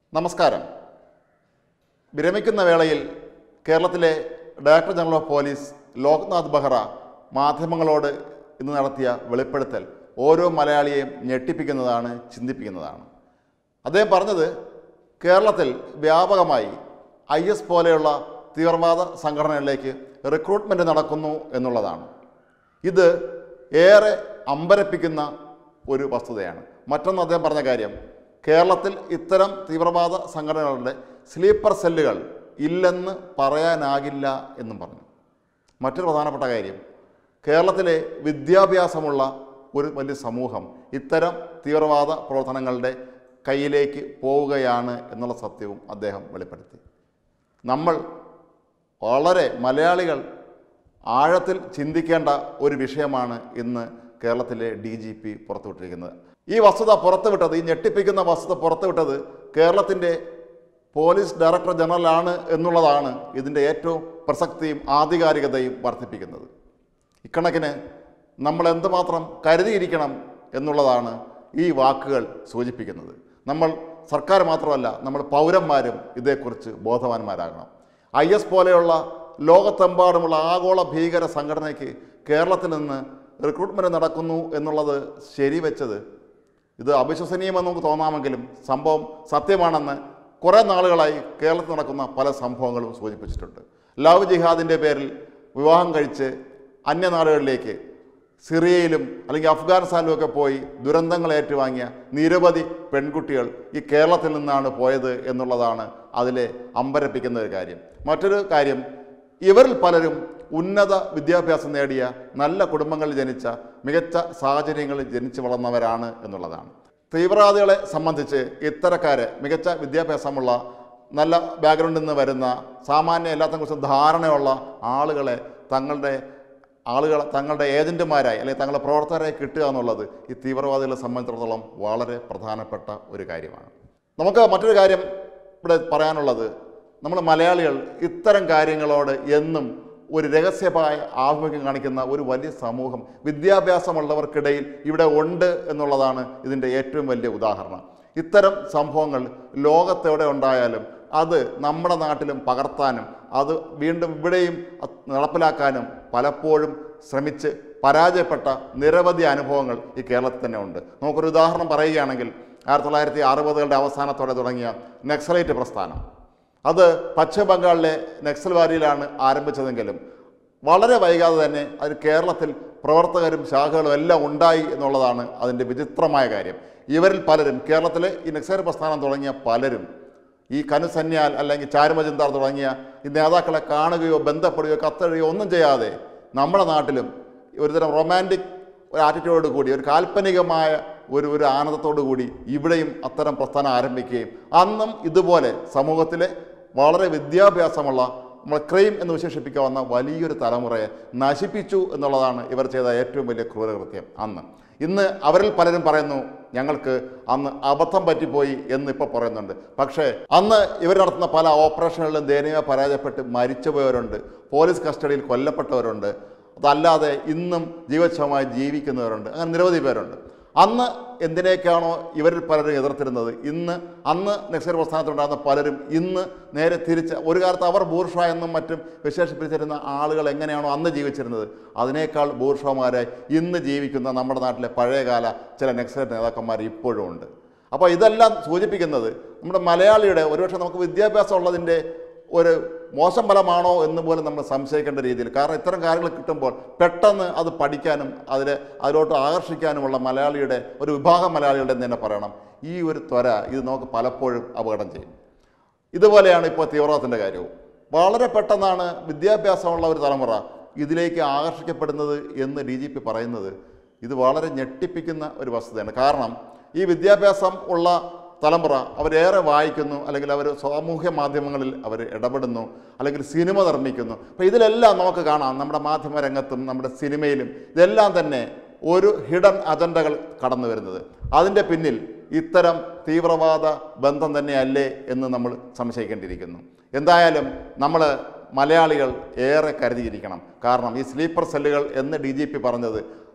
നമസ്കാരം വിരമിക്കുന്ന വേളയിൽ കേരളത്തിലെ director general of police Loknath Behera മാധ്യമങ്ങളോട് ഇന്ന് നടത്തിയ വെളിപ്പെടുത്തൽ ഓരോ മലയാളിയെയും ഞെട്ടിപ്പിക്കുന്നതാണ് ചിന്തിപ്പിക്കുന്നതാണ് അദ്ദേഹം പറഞ്ഞത് കേരളത്തിൽ വ്യാപകമായി ഐ എസ് പോലെയുള്ള തീവ്രവാദ സംഘടനകളിലേക്ക് റിക്രൂട്ട്മെൻറ്റ് നടക്കുന്നു എന്നുള്ളതാണ് ഇത് ഏറെ അമ്പരപ്പിക്കുന്ന ഒരു വസ്തുതയാണ് മറ്റൊന്ന് അദ്ദേഹം പറഞ്ഞ കാര്യം കേരളത്തിൽ ഇത്തരം തീവ്രവാദ സംഘടനകളുടെ സ്ലീപ്പർ സെല്ലുകൾ ഇല്ലെന്ന് പറയാനാകില്ല എന്നും പറഞ്ഞു മറ്റൊരു പ്രധാനപ്പെട്ട കാര്യം കേരളത്തിലെ വിദ്യാഭ്യാസമുള്ള ഒരു വലിയ സമൂഹം ഇത്തരം തീവ്രവാദ പ്രവർത്തനങ്ങളുടെ കയ്യിലേക്ക് പോവുകയാണ് എന്നുള്ള സത്യവും അദ്ദേഹം വെളിപ്പെടുത്തി നമ്മൾ വളരെ മലയാളികൾ ആഴത്തിൽ ചിന്തിക്കേണ്ട ഒരു വിഷയമാണ് ഇന്ന് കേരളത്തിലെ ഡി ജി പി പുറത്തുവിട്ടിരിക്കുന്നത് ഈ വസ്തുത പുറത്തുവിട്ടത് ഈ ഞെട്ടിപ്പിക്കുന്ന വസ്തുത പുറത്തുവിട്ടത് കേരളത്തിൻ്റെ പോലീസ് ഡയറക്ടർ ജനറലാണ് എന്നുള്ളതാണ് ഇതിൻ്റെ ഏറ്റവും പ്രസക്തിയും ആധികാരികതയും വർദ്ധിപ്പിക്കുന്നത് ഇക്കണക്കിന് നമ്മൾ എന്തുമാത്രം കരുതിയിരിക്കണം എന്നുള്ളതാണ് ഈ വാക്കുകൾ സൂചിപ്പിക്കുന്നത് നമ്മൾ സർക്കാർ മാത്രമല്ല നമ്മൾ പൗരന്മാരും ഇതേക്കുറിച്ച് ബോധവാന്മാരാകണം ഐ എസ് പോലെയുള്ള ലോകത്തെമ്പാടുമുള്ള ആഗോള ഭീകര സംഘടനയ്ക്ക് കേരളത്തിൽ നിന്ന് റിക്രൂട്ട്മെൻറ്റ് നടക്കുന്നു എന്നുള്ളത് ശരിവെച്ചത് ഇത് അവിശ്വസനീയമെന്ന് നമുക്ക് തോന്നാമെങ്കിലും സംഭവം സത്യമാണെന്ന് കുറേ നാളുകളായി കേരളത്തിൽ നടക്കുന്ന പല സംഭവങ്ങളും സൂചിപ്പിച്ചിട്ടുണ്ട് ലവ് ജിഹാദിൻ്റെ പേരിൽ വിവാഹം കഴിച്ച് അന്യനാടുകളിലേക്ക് സിറിയയിലും അല്ലെങ്കിൽ അഫ്ഗാനിസ്ഥാനിലും ഒക്കെ പോയി ദുരന്തങ്ങൾ ഏറ്റുവാങ്ങിയ നിരവധി പെൺകുട്ടികൾ ഈ കേരളത്തിൽ നിന്നാണ് പോയത് എന്നുള്ളതാണ് അതിലെ അമ്പരപ്പിക്കുന്ന ഒരു കാര്യം മറ്റൊരു കാര്യം ഇവരിൽ പലരും ഉന്നത വിദ്യാഭ്യാസം നേടിയ നല്ല കുടുംബങ്ങളിൽ ജനിച്ച മികച്ച സാഹചര്യങ്ങളിൽ ജനിച്ചു വളർന്നവരാണ് എന്നുള്ളതാണ് തീവ്രവാദികളെ സംബന്ധിച്ച് ഇത്തരക്കാരെ മികച്ച വിദ്യാഭ്യാസമുള്ള നല്ല ബാക്ക്ഗ്രൗണ്ടിൽ നിന്ന് വരുന്ന സാമാന്യ എല്ലാത്തിനെക്കുറിച്ചും ധാരണയുള്ള ആളുകളെ തങ്ങളുടെ ആളുകൾ തങ്ങളുടെ ഏജൻറ്റുമാരായി അല്ലെങ്കിൽ തങ്ങളുടെ പ്രവർത്തകരായി കിട്ടുക എന്നുള്ളത് ഈ തീവ്രവാദികളെ സംബന്ധിച്ചിടത്തോളം വളരെ പ്രധാനപ്പെട്ട ഒരു കാര്യമാണ് നമുക്ക് മറ്റൊരു കാര്യം ഇവിടെ പറയാനുള്ളത് നമ്മൾ മലയാളികൾ ഇത്തരം കാര്യങ്ങളോട് എന്നും ഒരു രഹസ്യമായ ആഭിമുഖ്യം കാണിക്കുന്ന ഒരു വലിയ സമൂഹം വിദ്യാഭ്യാസമുള്ളവർക്കിടയിൽ ഇവിടെ ഉണ്ട് എന്നുള്ളതാണ് ഇതിൻ്റെ ഏറ്റവും വലിയ ഉദാഹരണം ഇത്തരം സംഭവങ്ങൾ ലോകത്തെവിടെ ഉണ്ടായാലും അത് നമ്മുടെ നാട്ടിലും പകർത്താനും അത് വീണ്ടും ഇവിടെയും അത് നടപ്പിലാക്കാനും പലപ്പോഴും ശ്രമിച്ച് പരാജയപ്പെട്ട നിരവധി അനുഭവങ്ങൾ ഈ കേരളത്തിൽ തന്നെ ഉണ്ട് നമുക്കൊരു ഉദാഹരണം പറയുകയാണെങ്കിൽ ആയിരത്തി തൊള്ളായിരത്തി അറുപതുകളുടെ അവസാനത്തോടെ തുടങ്ങിയ നക്സലൈറ്റ് പ്രസ്ഥാനം അത് പശ്ചിമ ബംഗാളിലെ നക്സൽവാരിയിലാണ് ആരംഭിച്ചതെങ്കിലും വളരെ വൈകാതെ തന്നെ അത് കേരളത്തിൽ പ്രവർത്തകരും ശാഖകളും എല്ലാം ഉണ്ടായി എന്നുള്ളതാണ് അതിൻ്റെ വിചിത്രമായ കാര്യം ഇവരിൽ പലരും കേരളത്തിലെ ഈ നക്സൽ പ്രസ്ഥാനം തുടങ്ങിയ പലരും ഈ കനുസന്യാൽ അല്ലെങ്കിൽ ചാരുമചിന്താർ തുടങ്ങിയ ഈ നേതാക്കളെ കാണുകയോ ബന്ധപ്പെടുകയോ കത്തെഴുതുകയോ ഒന്നും ചെയ്യാതെ നമ്മുടെ നാട്ടിലും ഒരുതരം റൊമാൻറ്റിക് ഒരു ആറ്റിറ്റ്യൂഡോട് കൂടി ഒരു കാൽപ്പനികമായ ഒരു ഒരു ആനന്ദത്തോടു കൂടി ഇവിടെയും അത്തരം പ്രസ്ഥാനം ആരംഭിക്കുകയും അന്നും ഇതുപോലെ സമൂഹത്തിലെ വളരെ വിദ്യാഭ്യാസമുള്ള നമ്മൾ ക്രൈം എന്ന് വിശേഷിപ്പിക്കാവുന്ന വലിയൊരു തലമുറയെ നശിപ്പിച്ചു എന്നുള്ളതാണ് ഇവർ ചെയ്ത ഏറ്റവും വലിയ ക്രൂരകൃത്യം അന്ന് ഇന്ന് അവരിൽ പലരും പറയുന്നു ഞങ്ങൾക്ക് അന്ന് അബദ്ധം പറ്റിപ്പോയി എന്ന് ഇപ്പോൾ പറയുന്നുണ്ട് പക്ഷേ അന്ന് ഇവർ നടത്തുന്ന പല ഓപ്പറേഷനുകളിലും ദയനീയ പരാജയപ്പെട്ട് മരിച്ചുപോയവരുണ്ട് പോലീസ് കസ്റ്റഡിയിൽ കൊല്ലപ്പെട്ടവരുണ്ട് അതല്ലാതെ ഇന്നും ജീവച്ഛവമായി ജീവിക്കുന്നവരുണ്ട് അങ്ങനെ നിരവധി പേരുണ്ട് അന്ന് എന്തിനേക്കാണോ ഇവരിൽ പലരും എതിർത്തിരുന്നത് ഇന്ന് അന്ന് നക്സൽ പ്രസ്ഥാനത്തുണ്ടാകുന്ന പലരും ഇന്ന് നേരെ തിരിച്ച് ഒരു കാലത്ത് അവർ ബൂർഷ എന്നും മറ്റും വിശേഷിപ്പിച്ചിരുന്ന ആളുകൾ എങ്ങനെയാണോ അന്ന് ജീവിച്ചിരുന്നത് അതിനേക്കാൾ ബൂർഷമാരായി ഇന്ന് ജീവിക്കുന്ന നമ്മുടെ നാട്ടിലെ പഴയകാല ചില നക്സൽ നേതാക്കന്മാർ ഇപ്പോഴും ഉണ്ട് അപ്പോൾ ഇതെല്ലാം സൂചിപ്പിക്കുന്നത് നമ്മുടെ മലയാളിയുടെ ഒരുപക്ഷെ നമുക്ക് വിദ്യാഭ്യാസം ഉള്ളതിൻ്റെ ഒരു മോശം ഫലമാണോ എന്ന് പോലും നമ്മൾ സംശയിക്കേണ്ട രീതിയിൽ കാരണം ഇത്തരം കാര്യങ്ങൾ കിട്ടുമ്പോൾ പെട്ടെന്ന് അത് പഠിക്കാനും അതിൽ അതിലോട്ട് ആകർഷിക്കാനുമുള്ള മലയാളിയുടെ ഒരു വിഭാഗം മലയാളികളുടെ എന്ന് തന്നെ പറയണം ഈ ഒരു ത്വര ഇത് നമുക്ക് പലപ്പോഴും അപകടം ചെയ്യും ഇതുപോലെയാണ് ഇപ്പോൾ തീവ്രവാദത്തിൻ്റെ കാര്യവും വളരെ പെട്ടെന്നാണ് വിദ്യാഭ്യാസമുള്ള ഒരു തലമുറ ഇതിലേക്ക് ആകർഷിക്കപ്പെടുന്നത് എന്ന് ഡി ജി പി പറയുന്നത് ഇത് വളരെ ഞെട്ടിപ്പിക്കുന്ന ഒരു വസ്തുതയാണ് കാരണം ഈ വിദ്യാഭ്യാസം ഉള്ള തലമുറ അവരേറെ വായിക്കുന്നു അല്ലെങ്കിൽ അവർ സാമൂഹ്യ മാധ്യമങ്ങളിൽ അവർ ഇടപെടുന്നു അല്ലെങ്കിൽ സിനിമ നിർമ്മിക്കുന്നു അപ്പോൾ ഇതിലെല്ലാം നമുക്ക് കാണാം നമ്മുടെ മാധ്യമ രംഗത്തും നമ്മുടെ സിനിമയിലും ഇതെല്ലാം തന്നെ ഒരു ഹിഡൻ അജണ്ടകൾ കടന്നു വരുന്നത് അതിൻ്റെ പിന്നിൽ ഇത്തരം തീവ്രവാദ ബന്ധം തന്നെയല്ലേ എന്ന് നമ്മൾ സംശയിക്കേണ്ടിയിരിക്കുന്നു എന്തായാലും നമ്മൾ മലയാളികൾ ഏറെ കരുതിയിരിക്കണം കാരണം ഈ സ്ലീപ്പർ സെല്ലുകൾ എന്ന് ഡി ജി പി പറഞ്ഞത്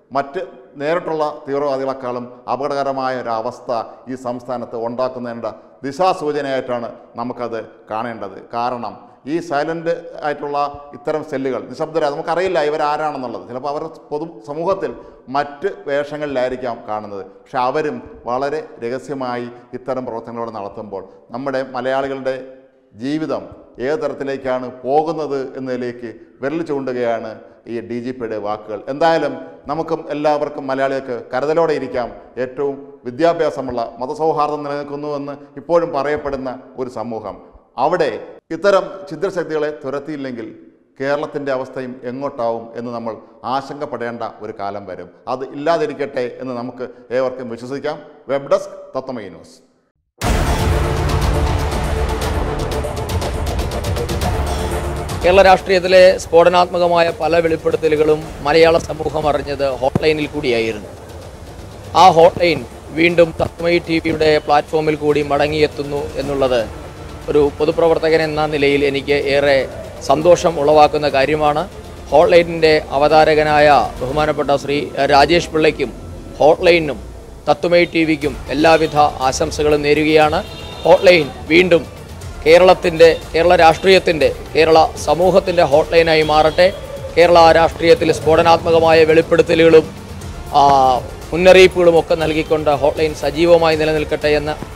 മറ്റ് നേരിട്ടുള്ള തീവ്രവാദികളെക്കാളും അപകടകരമായ ഒരു അവസ്ഥ ഈ സംസ്ഥാനത്ത് ഉണ്ടാക്കുന്നതിൻ്റെ ദിശാസൂചനയായിട്ടാണ് നമുക്കത് കാണേണ്ടത് കാരണം ഈ സൈലൻ്റ് ആയിട്ടുള്ള ഇത്തരം സെല്ലുകൾ നിശബ്ദരാ നമുക്കറിയില്ല ഇവരാരാണെന്നുള്ളത് ചിലപ്പോൾ അവർ പൊതു സമൂഹത്തിൽ മറ്റ് വേഷങ്ങളിലായിരിക്കാം കാണുന്നത് പക്ഷെ അവരും വളരെ രഹസ്യമായി ഇത്തരം പ്രവർത്തനങ്ങളോട് നടത്തുമ്പോൾ നമ്മുടെ മലയാളികളുടെ ജീവിതം ഏത് തരത്തിലേക്കാണ് പോകുന്നത് എന്നതിലേക്ക് വിരൽ ചൂണ്ടുകയാണ് ഈ ഡി ജി പിയുടെ വാക്കുകൾ എന്തായാലും നമുക്കും എല്ലാവർക്കും മലയാളികൾക്ക് കരുതലോടെ ഇരിക്കാം ഏറ്റവും വിദ്യാഭ്യാസമുള്ള മതസൗഹാർദ്ദം നിലനിൽക്കുന്നുവെന്ന് ഇപ്പോഴും പറയപ്പെടുന്ന ഒരു സമൂഹം അവിടെ ഇത്തരം ഛിദ്രശക്തികളെ തുരത്തിയില്ലെങ്കിൽ കേരളത്തിൻ്റെ അവസ്ഥയും എങ്ങോട്ടാവും എന്ന് നമ്മൾ ആശങ്കപ്പെടേണ്ട ഒരു കാലം വരും അത് ഇല്ലാതിരിക്കട്ടെ എന്ന് നമുക്ക് ഏവർക്കും വിശ്വസിക്കാം web desk Tatwamayi news Kerala രാഷ്ട്രീയത്തിലെ സ്ഫോടനാത്മകമായ പല വെളിപ്പെടുത്തലുകളും മലയാള സമൂഹം അറിഞ്ഞത് ഹോട്ട്ലൈനിൽ കൂടിയായിരുന്നു ആ ഹോട്ട്ലൈൻ വീണ്ടും തത്മയി ടി വിയുടെ പ്ലാറ്റ്ഫോമിൽ കൂടി മടങ്ങിയെത്തുന്നു എന്നുള്ളത് ഒരു പൊതുപ്രവർത്തകൻ എന്ന നിലയിൽ എനിക്ക് ഏറെ സന്തോഷം ഉളവാക്കുന്ന കാര്യമാണ് ഹോട്ട്ലൈനിൻ്റെ അവതാരകനായ ബഹുമാനപ്പെട്ട ശ്രീ രാജേഷ് പിള്ളയ്ക്കും ഹോട്ട്ലൈനും തത്വമയി ടി വിക്കും എല്ലാവിധ ആശംസകളും നേരുകയാണ് ഹോട്ട്ലൈൻ വീണ്ടും കേരളത്തിൻ്റെ കേരള രാഷ്ട്രീയത്തിൻ്റെ കേരള സമൂഹത്തിൻ്റെ ഹോട്ട്ലൈനായി മാറട്ടെ കേരള രാഷ്ട്രീയത്തിൽ സ്ഫോടനാത്മകമായ വെളിപ്പെടുത്തലുകളും ആ, മുന്നറിയിപ്പുകളും ഒക്കെ നൽകിക്കൊണ്ട് ഹോട്ട്ലൈൻ സജീവമായി നിലനിൽക്കട്ടെ എന്ന്